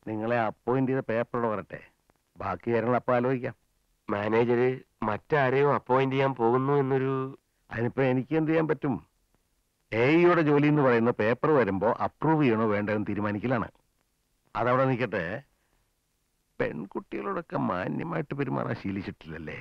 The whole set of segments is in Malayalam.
നിങ്ങളെ അപ്പോയിന്റ് ചെയ്ത പേപ്പറോട് വരട്ടെ ബാക്കി കാര്യങ്ങൾ അപ്പം ആലോചിക്കാം മാനേജര് മറ്റാരെയോ അപ്പോയിന്റ് ചെയ്യാൻ പോകുന്നു എന്നൊരു അതിനിപ്പോ എനിക്ക് എന്ത് ചെയ്യാൻ പറ്റും എയുടെ ജോലി എന്ന് പറയുന്ന പേപ്പർ വരുമ്പോ അപ്രൂവ് ചെയ്യണോ വേണ്ടതെന്ന് തീരുമാനിക്കലാണ് അതവിടെ നിൽക്കട്ടെ പെൺകുട്ടികളോടൊക്കെ മാന്യമായിട്ട് പെരുമാറാൻ ശീലിച്ചിട്ടില്ലല്ലേ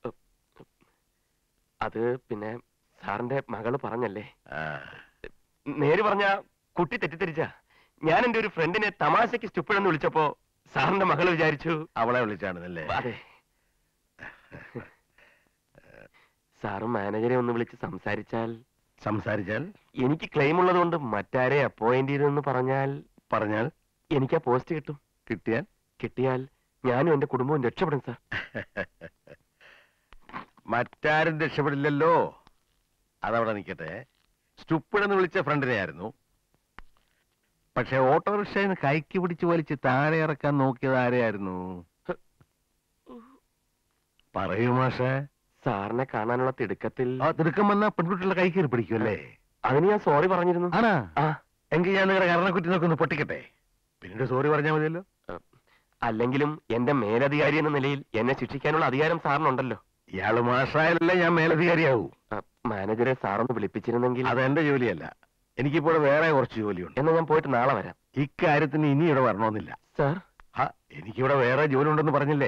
അത് പിന്നെ സാറിന്റെ മകള് പറഞ്ഞല്ലേ ആ, നേര് പറഞ്ഞ കുട്ടി തെറ്റിദ്ധരിച്ച ഞാൻ എന്റെ ഒരു ഫ്രണ്ടിനെ തമാശക്ക് സ്റ്റുപ്പിടെന്ന് വിളിച്ചപ്പോ സാറിന്റെ മകള് വിചാരിച്ചു അവളെ വിളിച്ചാണെന്നല്ലേ അതെ സാറ് മാനേജരെ ഒന്ന് വിളിച്ച് സംസാരിച്ചാൽ സംസാരിച്ചാൽ എനിക്ക് ക്ലെയിം ഉള്ളതുകൊണ്ട് മറ്റാരെ അപ്പോയിന്റ് ചെയ്തെന്ന് പറഞ്ഞാൽ പറഞ്ഞാൽ എനിക്ക് ആ പോസ്റ്റ് കിട്ടും കിട്ടിയാൽ കിട്ടിയാൽ ഞാനും എന്റെ കുടുംബവും രക്ഷപ്പെടും സാർ മറ്റാരും രക്ഷപ്പെടില്ലല്ലോ അതവിടെ നിൽക്കട്ടെ സ്റ്റുപ്പിടെന്ന് വിളിച്ച ഫ്രണ്ടിനെ ആയിരുന്നു പക്ഷെ ഓട്ടോറിക്ഷയിൽ നിന്ന് കൈക്ക് പിടിച്ച് വലിച്ച് താഴെ ഇറക്കാൻ നോക്കിയത് ആരെയായിരുന്നു പറയൂ മാഷേ സാറിനെ കാണാനുള്ള തിടുക്കത്തിൽ ആ തിടുക്കം വന്ന പെൺകുട്ടികളുടെ കൈ കയറി പിടിക്കുമല്ലേ അതിന് ഞാൻ സോറി പറഞ്ഞിരുന്നു ആണാ ആ എങ്കിൽ ഞാൻ നിങ്ങളുടെ കരണക്കുറ്റി നോക്കി ഒന്ന് പൊട്ടിക്കട്ടെ പിന്നീട് സോറി പറഞ്ഞാൽ മതിയല്ലോ അല്ലെങ്കിലും എന്റെ മേലധികാരി എന്ന നിലയിൽ എന്നെ ശിക്ഷിക്കാനുള്ള അധികാരം സാറിനുണ്ടല്ലോ ഇയാള് മാഷായാലല്ലേ ഞാൻ മേലധികാരിയാവൂ ആ, മാനേജരെ സാറൊന്ന് വിളിപ്പിച്ചിരുന്നെങ്കിൽ അതെന്റെ ജോലിയല്ല എനിക്കിപ്പോൾ വേറെ കുറച്ച് ജോലിയുണ്ട് എന്നാ ഞാൻ പോയിട്ട് നാളെ വരാം ഇക്കാര്യത്തിന് ഇനി ഇവിടെ വരണമെന്നില്ല സാർ ആ എനിക്കിവിടെ വേറെ ജോലി ഉണ്ടെന്ന് പറഞ്ഞില്ലേ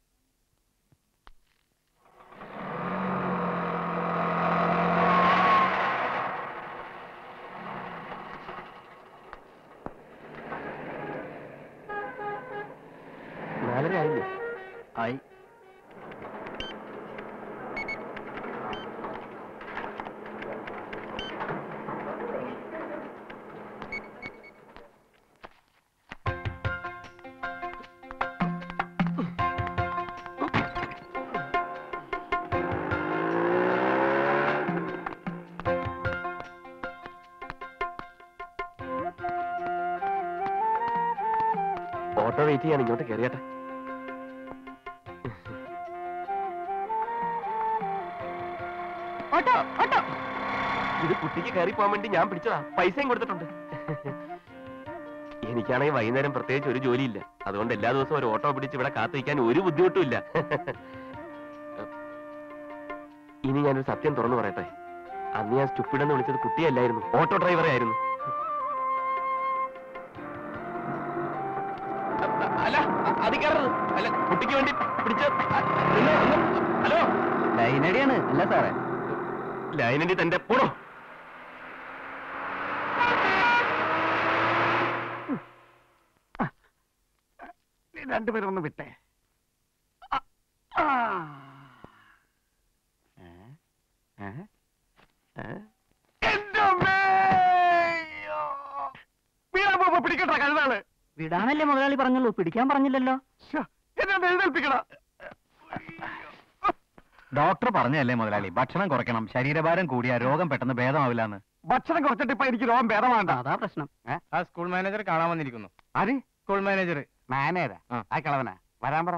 നാലര ആയില്ലേ ആയി ഓട്ടോ വെയിറ്റ് ചെയ്യാൻ ഇങ്ങോട്ട് കയറിയട്ടെ ഓട്ടോ ഓട്ടോ ഇത് കുട്ടിക്ക് കയറി പോകാൻ വേണ്ടി ഞാൻ പിടിച്ചതാ പൈസയും കൊടുത്തിട്ടുണ്ട് എനിക്കാണെങ്കിൽ വൈകുന്നേരം പ്രത്യേകിച്ച് ഒരു ജോലിയില്ല അതുകൊണ്ട് എല്ലാ ദിവസവും ഒരു ഓട്ടോ പിടിച്ച് ഇവിടെ കാത്തിരിക്കാൻ ഒരു ബുദ്ധിമുട്ടും ഇല്ല ഇനി ഞാനൊരു സത്യം തുറന്നു പറയട്ടെ അന്ന് ഞാൻ സ്റ്റുപ്പിടെന്ന് വിളിച്ചത് കുട്ടിയല്ലായിരുന്നു ഓട്ടോ ഡ്രൈവറെ ആയിരുന്നു അല്ല അത് കയറരുത് അല്ല കുട്ടിക്ക് വേണ്ടി പിടിച്ച ഹലോ ലൈനടിയാണ് അല്ല സാറേ ലൈനണ്ടി തന്റെ പോടോ രണ്ടുപേരും ഒന്ന് വിട്ടേ ആ, ആ. ഏ? ഏ? ഏ? എന്റെ അമ്മേ! അയ്യോ! വീണാൻ പോകുമ്പോ പിടിക്കട്ടെ കഴുതാണ് വിടാനല്ലേ മുതലാളി പറഞ്ഞുള്ളൂ പിടിക്കാൻ പറഞ്ഞില്ലല്ലോ ശ്ശോ, എന്നെ ഒന്ന് എഴുന്നേൽപ്പിക്കടാ ഡോക്ടർ പറഞ്ഞതല്ലേ മുതലാളി ഭക്ഷണം കുറയ്ക്കണം ശരീരഭാരം കൂടിയ രോഗം പെട്ടെന്ന് ഭേദമാവില്ലാന്ന് ഭക്ഷണം കുറച്ചിട്ട് ഇപ്പൊ എനിക്ക് രോഗം ഭേദമാണ്ട അതാ പ്രശ്നം ആ സ്കൂൾ മാനേജർ കാണാൻ വന്നിരിക്കുന്നു ആര് സ്കൂൾ മാനേജർ മാനേരാ ആ. ആ കളവനാ വരാൻ പറ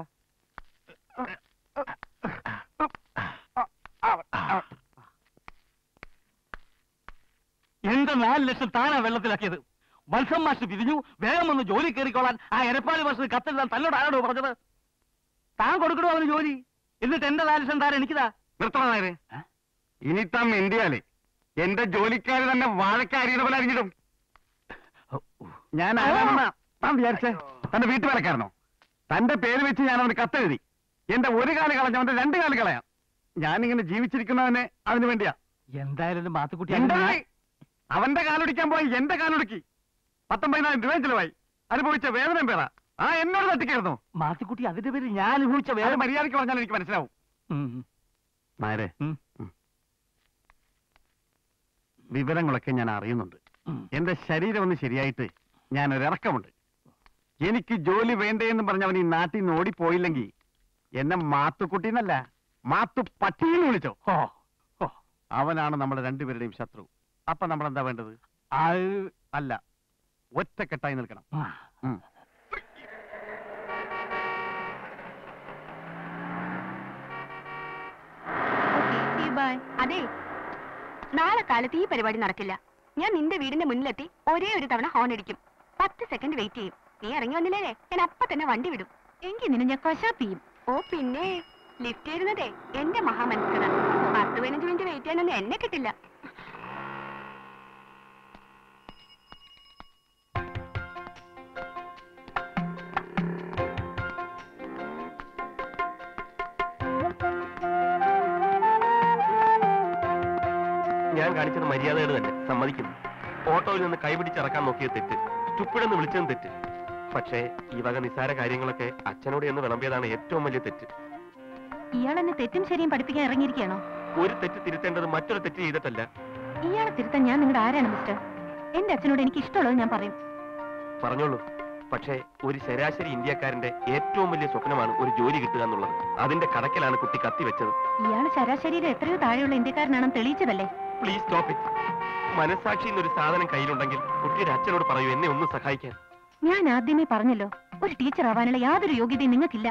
എന്റെ നാല് ലക്ഷം താനാ വെള്ളത്തിലാക്കിയത് മത്സം മാഷ് പിരിഞ്ഞു വേഗം ഒന്ന് ജോലി കയറിക്കോളാൻ ആ എരപ്പാളി മാഷിന് കത്തെഴുതാൻ തന്നോട് ആരോടോ പറഞ്ഞത് താൻ കൊടുക്കണോ അവന് ജോലി എന്നിട്ട് എന്റെ നാല് ലക്ഷം താൻ എനിക്കിതാ നിർത്തണം നേരെ ഇനി താൻ ഇന്ത്യയില് എന്റെ ജോലിക്കാര് തന്നെ വാഴക്കാരിയുടെ പോലെ അറിഞ്ഞിടും ഞാൻ ആരാണെന്നാ താൻ വിചാരിച്ചേ തന്റെ വീട്ടുവേലക്കാരനോ തന്റെ പേര് വെച്ച് ഞാൻ അവന് കത്തെഴുതി എന്റെ ഒരു കാല് കളഞ്ഞവന്റെ രണ്ട് കാല് കളയാം ഞാനിങ്ങനെ ജീവിച്ചിരിക്കുന്നവനെ അതിനു വേണ്ടിയാ എന്തായാലും മാത്തുക്കുട്ടി എന്തായി? അവന്റെ കാലൊടിക്കാൻ പോയി എന്റെ കാലൊടുക്കി പത്തൊമ്പതിനായിരം രൂപയും ചെലവായി അനുഭവിച്ച വേദനയും പേറ ആ എന്നോട് തട്ടിക്കായിരുന്നു മാത്തുക്കുട്ടി അതിന്റെ പേര് ഞാൻ അനുഭവിച്ച വേറെ വേദന മര്യാദയ്ക്ക് പറഞ്ഞാൽ എനിക്ക് മനസ്സിലാവും ഉം. നായരെ ഉം. വിവരങ്ങളൊക്കെ ഞാൻ അറിയുന്നുണ്ട് ഉം. എന്റെ ശരീരം ഒന്ന് ശരിയായിട്ട് ഞാൻ ഒരു ഇറക്കമുണ്ട് എനിക്ക് ജോലി വേണ്ടേ എന്ന് പറഞ്ഞ് അവൻ ഈ നാട്ടിൽ നിന്ന് ഓടിപ്പോയില്ലെങ്കിൽ എന്നെ മാത്തുക്കുട്ടി എന്നല്ല മാത്തു പട്ടിയെന്ന് വിളിച്ചോ ഓ ഓ അവനാണ് നമ്മുടെ രണ്ടുപേരുടെയും ശത്രു അപ്പൊ നമ്മൾ എന്താ വേണ്ടത് അത് അല്ല ഒറ്റക്കെട്ടായി നിൽക്കണം ആ. ഉം. ബൈ അതെ നാളെ കാലത്ത് ഈ പരിപാടി നടക്കില്ല ഞാൻ നിന്റെ വീടിന്റെ മുന്നിലെത്തി ഒരേ ഒരു തവണ ഹോൺ അടിക്കും പത്ത് സെക്കൻഡ് വെയിറ്റ് ചെയ്യും നീ ഇറങ്ങി വന്നില്ലേ ഞാൻ അപ്പൊ തന്നെ വണ്ടി വിടും എങ്കിൽ നിന്നെ ഞാൻ കശാപ്പിയും ഓ പിന്നെ ലിഫ്റ്റ് ഇരുന്നതേ എന്റെ മഹാമനസ്കത പത്ത് പതിനഞ്ച് മിനിറ്റ് വെയിറ്റ് ചെയ്യാനൊന്നും എന്നെ കിട്ടില്ല ഞാൻ കാണിച്ചത് മര്യാദകൾ തന്നെ സമ്മതിക്കുന്നു ഓട്ടോയിൽ നിന്ന് കൈപിടിച്ചിറക്കാൻ നോക്കിയ തെറ്റ് സ്റ്റുപ്പിടെന്ന് വിളിച്ചതും തെറ്റ് പക്ഷേ ഈ വക നിസ്സാര കാര്യങ്ങളൊക്കെ അച്ഛനോട് എന്ന് വിളമ്പിയതാണ് ഏറ്റവും വലിയ തെറ്റ് ഇയാൾ എന്നെ തെറ്റും ശരിയും പഠിപ്പിക്കാൻ ഇറങ്ങിയിരിക്കുകയാണോ ഒരു തെറ്റ് തിരുത്തേണ്ടത് മറ്റൊരു തെറ്റ് ചെയ്തിട്ടല്ല ഇയാളെ തിരുത്താൻ ഞാൻ നിങ്ങളുടെ ആരാണ് മിസ്റ്റർ എന്റെ അച്ഛനോട് എനിക്ക് ഇഷ്ടമുള്ളത് ഞാൻ പറയും പറഞ്ഞോളൂ പക്ഷേ ഒരു ശരാശരി ഇന്ത്യക്കാരന്റെ ഏറ്റവും വലിയ സ്വപ്നമാണ് ഒരു ജോലി കിട്ടുക എന്നുള്ളത് അതിന്റെ കടക്കലാണ് കുട്ടി കത്തിവെച്ചത് ഇയാൾ ശരാശരിയിൽ എത്രയോ താഴെയുള്ള ഇന്ത്യക്കാരനാണെന്ന് തെളിയിച്ചതല്ലേ പ്ലീസ് സ്റ്റോപ്പ് ഇറ്റ് മനസാക്ഷി എന്നൊരു സാധനം കയ്യിലുണ്ടെങ്കിൽ കുട്ടിയുടെ അച്ഛനോട് പറയൂ എന്നെ ഒന്ന് സഹായിക്കാൻ ഞാൻ ആദ്യമേ പറഞ്ഞല്ലോ ഒരു ടീച്ചർ ആവാനുള്ള യാതൊരു യോഗ്യതയും നിങ്ങൾക്കില്ല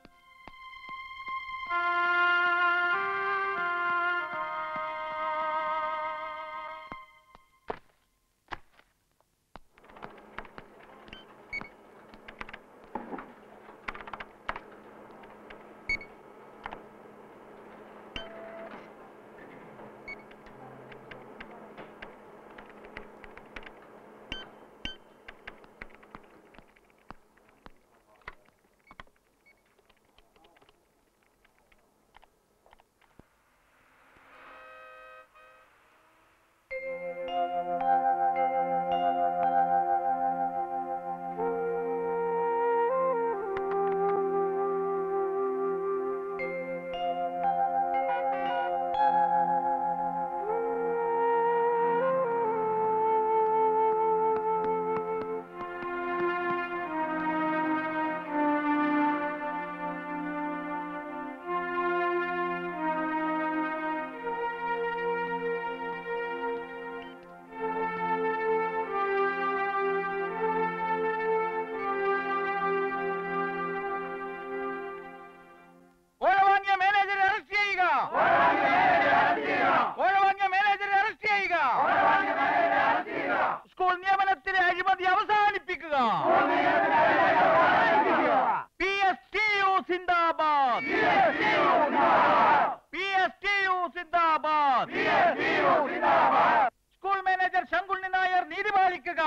ഓഴ വാങ്ങിയ മാനേജറെ അറസ്റ്റ് ചെയ്യുക ഓഴ വാങ്ങിയ മാനേജറെ അറസ്റ്റ് ചെയ്യുക സ്കൂൾ നിയമനത്തിലെ അഴിമതി അവസാനിപ്പിക്കുക പി എസ് ടി യു സിന്ദാബാദ് പി എസ് ടി യു സിന്ദാബാദ് സ്കൂൾ മാനേജർ ശങ്കുണ്ണി നായർ നീതി പാലിക്കുക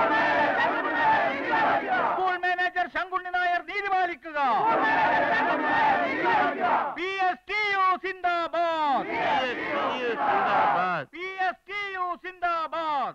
സ്കൂൾ മാനേജർ ശങ്കുണ്ണി നായർ നീതി പാലിക്കുക പി എസ് ടി യു സിന്ദാബാദ് പി എസ് ടി യു സിന്ദാബാദ്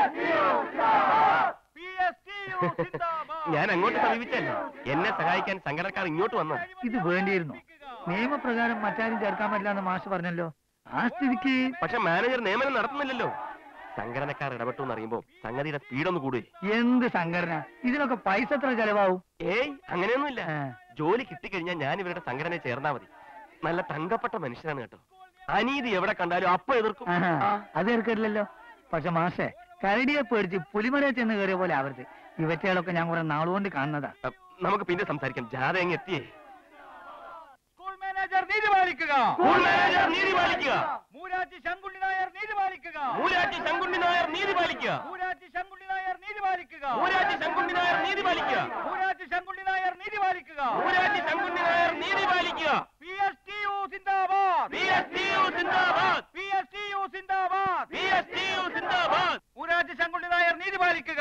പി എസ് ടി യു സിന്ദാബാദ് ഞാൻ അങ്ങോട്ട് സമീപിച്ചല്ല എന്നെ സഹായിക്കാൻ സംഘടനക്കാർ ഇങ്ങോട്ട് വന്നു ഇത് വേണ്ടിയിരുന്നു നിയമപ്രകാരം മറ്റാരും ചേർക്കാൻ പറ്റില്ല എന്ന് മാഷ് പറഞ്ഞല്ലോ ആ സ്ഥിതിക്ക് പക്ഷെ മാനേജർ നിയമനം നടത്തുന്നില്ലല്ലോ സംഘടനക്കാർ ഇടപെട്ടു എന്നറിയുമ്പോ സംഗതിയുടെ സ്പീഡൊന്ന് കൂടുകയെ എന്ത് സംഘടന ഇതിനൊക്കെ പൈസ എത്ര ചെലവാവും ഏയ് അങ്ങനെയൊന്നുമില്ല ആ. ജോലി കിട്ടിക്കഴിഞ്ഞാൽ ഞാൻ ഇവരുടെ സംഘടനയിൽ ചേർന്നാ മതി നല്ല തങ്കപ്പെട്ട മനുഷ്യനാണ് കേട്ടോ അനീതി എവിടെ കണ്ടാലും അപ്പൊ എതിർക്കും ആഹാ, ആ. അത് ഏർക്കരില്ലല്ലോ പക്ഷെ മാഷെ കരടിയെ പേടിച്ച് പുലിമലയെ ചെന്ന് കയറിയ പോലെ ആവരുത് ഇവറ്റകളൊക്കെ ഞാൻ കുറെ നാളുകൊണ്ട് കാണുന്നതാ അ, നമുക്ക് പിന്നെ സംസാരിക്കാം ജാഥ എങ്ങ് എത്തിയേ സ്കൂൾ മാനേജർ നീതി പാലിക്കുക സ്കൂൾ മാനേജർ നീതി പാലിക്കുക മൂരാജി ശങ്കുണ്ണി നായർ നീതി പാലിക്കുക മൂരാജി ശങ്കുണ്ണി നായർ നീതി പാലിക്കുക മൂരാജി ശങ്കുണ്ണി നായർ നീതി പാലിക്കുക മൂരാജി ശങ്കുണ്ണി നായർ നീതി പാലിക്കുക മൂരാജി ശങ്കുണ്ണി നായർ നീതി പാലിക്കുക മൂരാജി ശങ്കുണ്ണി നായർ നീതി പാലിക്കുക പി എസ് ടി യു സിന്ദാബാദ് പി എസ് ടി യു സിന്ദാബാദ് പി എസ് ടി യു സിന്ദാബാദ് പി എസ് ടി യു സിന്ദാബാദ് മൂരാജി ശങ്കുണ്ണി നായർ നീതി പാലിക്കുക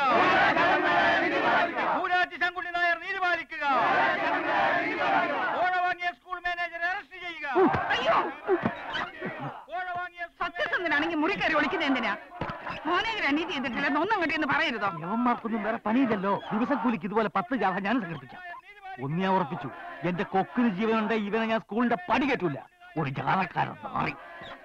മൂരാജി ശങ്കുണ്ണി നായർ നീതി പാലിക്കുക ഓണ വാങ്ങിയ സ്കൂൾ മാനേജറെ അറസ്റ്റ് ചെയ്യുക ഓണ വാങ്ങിയ സ്കൂൾ സത്യസന്ധനാണെങ്കിൽ മുറി കയറി ഒളിക്കുന്നത് എന്തിനാ മോനെ അനീതി ചെയ്തിട്ടില്ല ഒന്നും കിട്ടിയെന്ന് പറയരുതോ യവന്മാർക്കൊന്നും വേറെ പണിയില്ലല്ലോ ദിവസം കൂലിക്ക് ഇതുപോലെ പത്ത് ജാഥ ഞാൻ സംഘടിപ്പിക്കാം ഒന്ന് ഞാൻ ഉറപ്പിച്ചു എന്റെ കൊക്കിന് ജീവനുണ്ട് ഇവനെ ഞാൻ സ്കൂളിന്റെ പടി കെട്ടൂല ഒരു ജാഥക്കാരൻ മാറി